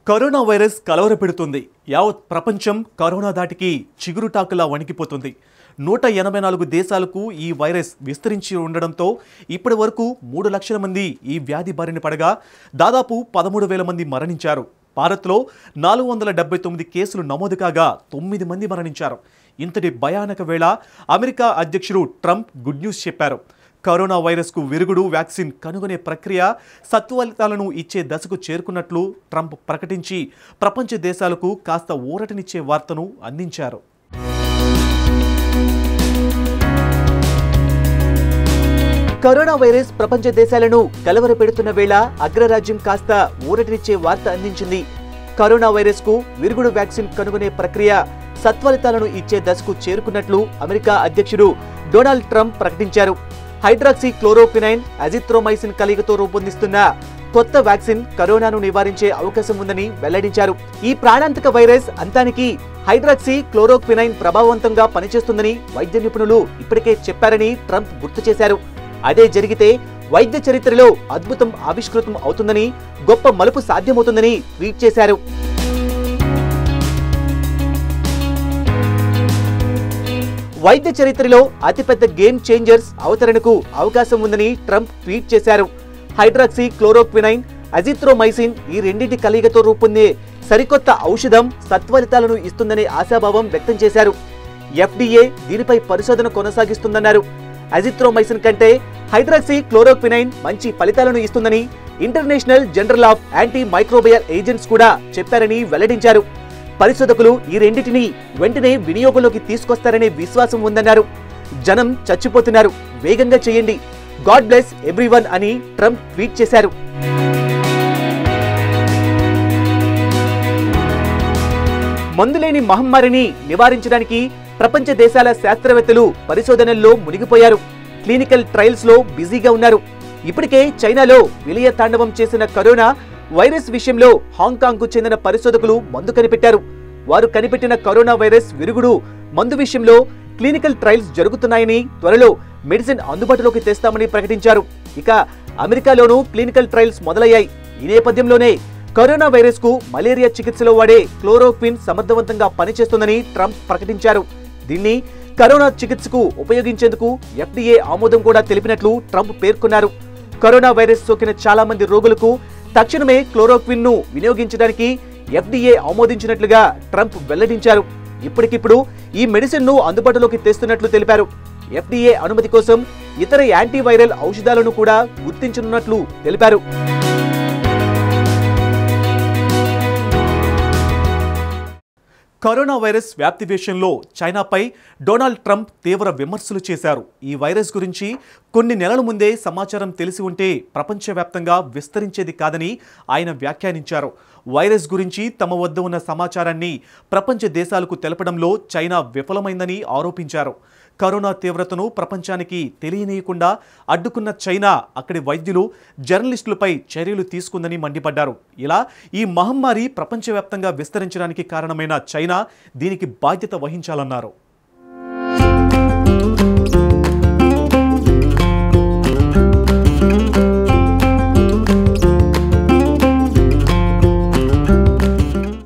corona virus కలవరపెడుతుంది యావత్ ప్రపంచం corona దాటికి చిగురుటాకులా వణికిపోతుంది నూట ఎనభై నాలుగు దేశాలకు ఈ వైరస్ విస్తరించి ఉండడంతో ఇప్పటి వరకు మూడు లక్షల మంది ఈ వ్యాధి బారిన పడగా దాదాపు పదమూడు వేల మంది మరణించారు భారత్లో నాలుగు వందల డెబ్బై తొమ్మిది కేసులు నమోదు కాగా తొమ్మిది మంది మరణించారు ఇంతటి భయానక వేళ అమెరికా అధ్యక్షుడు ట్రంప్ గుడ్ న్యూస్ చెప్పారు కరోనా వైరస్కు విరుగుడు వ్యాక్సిన్ కనుగొనే ప్రక్రియ సత్ఫలితాలను ఇచ్చే దశకు చేరుకున్నట్లు ట్రంప్ ప్రకటించి ప్రపంచ దేశాలకు కాస్త ఊరటనిచ్చే వార్తను అందించారు కరోనా వైరస్ ప్రపంచ దేశాలను కలవరపెడుతున్న వేళ అగ్రరాజ్యం కాస్త ఊరటినిచ్చే వార్త అందించింది కరోనా వైరస్ కు విరుగుడు వ్యాక్సిన్ కనుగొనే ప్రక్రియ సత్ఫలితాలను ఇచ్చే దశకు చేరుకున్నట్లు అమెరికా అధ్యక్షుడు డొనాల్డ్ ట్రంప్ ప్రకటించారు హైడ్రాక్సీ క్లోరోక్వినైన్ అజిత్రోమైసిన్ కలయికతో రూపొందిస్తున్న కొత్త వ్యాక్సిన్ కరోనాను నివారించే అవకాశం ఉందని వెల్లడించారు ఈ ప్రాణాంతక వైరస్ అంతానికి హైడ్రాక్సీ క్లోరోక్వినైన్ ప్రభావవంతంగా పనిచేస్తుందని వైద్య నిపుణులు ఇప్పటికే చెప్పారని ట్రంప్ గుర్తు చేశారు అదే జరిగితే వైద్య చరిత్రలో అద్భుతం ఆవిష్కృతం అవుతుందని గొప్ప మలుపు సాధ్యమవుతుందని ట్వీట్ చేశారు వైద్య చరిత్రలో అతిపెద్ద గేమ్ చేంజర్స్ అవతరణకు అవకాశం ఉందని ట్రంప్ ట్వీట్ చేశారు హైడ్రాక్సీ క్లోరోక్వినైన్ అజిత్రోమైసిన్ ఈ రెండింటి కలయికతో రూపొందే సరికొత్త ఔషధం సత్ఫలితాలను ఇస్తుందనే ఆశాభావం వ్యక్తం చేశారు ఎఫ్డీఏ దీనిపై పరిశోధన కొనసాగిస్తుందన్నారు అజిత్రోమైసిన్ కంటే హైడ్రాక్సీ క్లోరోక్వినైన్ మంచి ఫలితాలను ఇస్తుందని international general of anti microbial agents కూడా చెప్పారని వెల్లడించారు పరిశోధకులు ఈ రెండింటిని వెంటనే వినియోగంలోకి తీసుకొస్తారనే విశ్వాసం ఉందన్నారు జనం చచ్చిపోతున్నారు వేగంగా చేయండి గాడ్ బ్లెస్ ఎవ్రీవన్ అని ట్రంప్ ట్వీట్ చేశారు మందులేని మహమ్మారిని నివారించడానికి ప్రపంచ దేశాల శాస్త్రవేత్తలు పరిశోధనల్లో మునిగిపోయారు క్లినికల్ ట్రయల్స్ లో బిజీగా ఉన్నారు ఇప్పటికే చైనాలో విలయ తాండవం చేసిన కరోనా వైరస్ విషయంలో హాంకాంగ్ కు చెందిన పరిశోధకులు మందు కనిపెట్టారు వారు కనిపెట్టిన కరోనా వైరస్ విరుగుడు మందు విషయంలో క్లినికల్ ట్రయల్స్ జరుగుతున్నాయని త్వరలో మెడిసిన్ అందుబాటులోకి తెస్తామని ప్రకటించారు ఇక అమెరికాలోనూ క్లినికల్ ట్రయల్స్ మొదలయ్యాయి ఈ నేపథ్యంలోనే కరోనా వైరస్ కు మలేరియా చికిత్సలో వాడే క్లోరోక్విన్ సమర్థవంతంగా పనిచేస్తుందని ట్రంప్ ప్రకటించారు దీన్ని కరోనా చికిత్సకు ఉపయోగించేందుకు ఎఫ్డీఏ ఆమోదం కూడా తెలిపినట్లు ట్రంప్ పేర్కొన్నారు కరోనా వైరస్ సోకిన చాలా మంది రోగులకు తక్షణమే క్లోరోక్విన్ ను వినియోగించడానికి ఎఫ్డీఏ ఆమోదించినట్లుగా ట్రంప్ వెల్లడించారు ఇప్పటికిప్పుడు ఈ మెడిసిన్ ను అందుబాటులోకి తెస్తున్నట్లు తెలిపారు ఎఫ్డీఏ అనుమతి కోసం ఇతర యాంటీవైరల్ ఔషధాలను కూడా గుర్తించనున్నట్లు తెలిపారు కరోనా వైరస్ వ్యాప్తి విషయంలో చైనాపై డొనాల్డ్ ట్రంప్ తీవ్ర విమర్శలు చేశారు ఈ వైరస్ గురించి కొన్ని నెలల ముందే సమాచారం తెలిసి ఉంటే ప్రపంచవ్యాప్తంగా విస్తరించేది కాదని ఆయన వ్యాఖ్యానించారు వైరస్ గురించి తమ వద్ద ఉన్న సమాచారాన్ని ప్రపంచ దేశాలకు తెలపడంలో చైనా విఫలమైందని ఆరోపించారు కరోనా తీవ్రతను ప్రపంచానికి తెలియనీయకుండా అడ్డుకున్న చైనా అక్కడి వైద్యులు జర్నలిస్టులపై చర్యలు తీసుకుందని మండిపడ్డారు ఇలా ఈ మహమ్మారి ప్రపంచవ్యాప్తంగా విస్తరించడానికి కారణమైన చైనా దీనికి బాధ్యత వహించాలన్నారు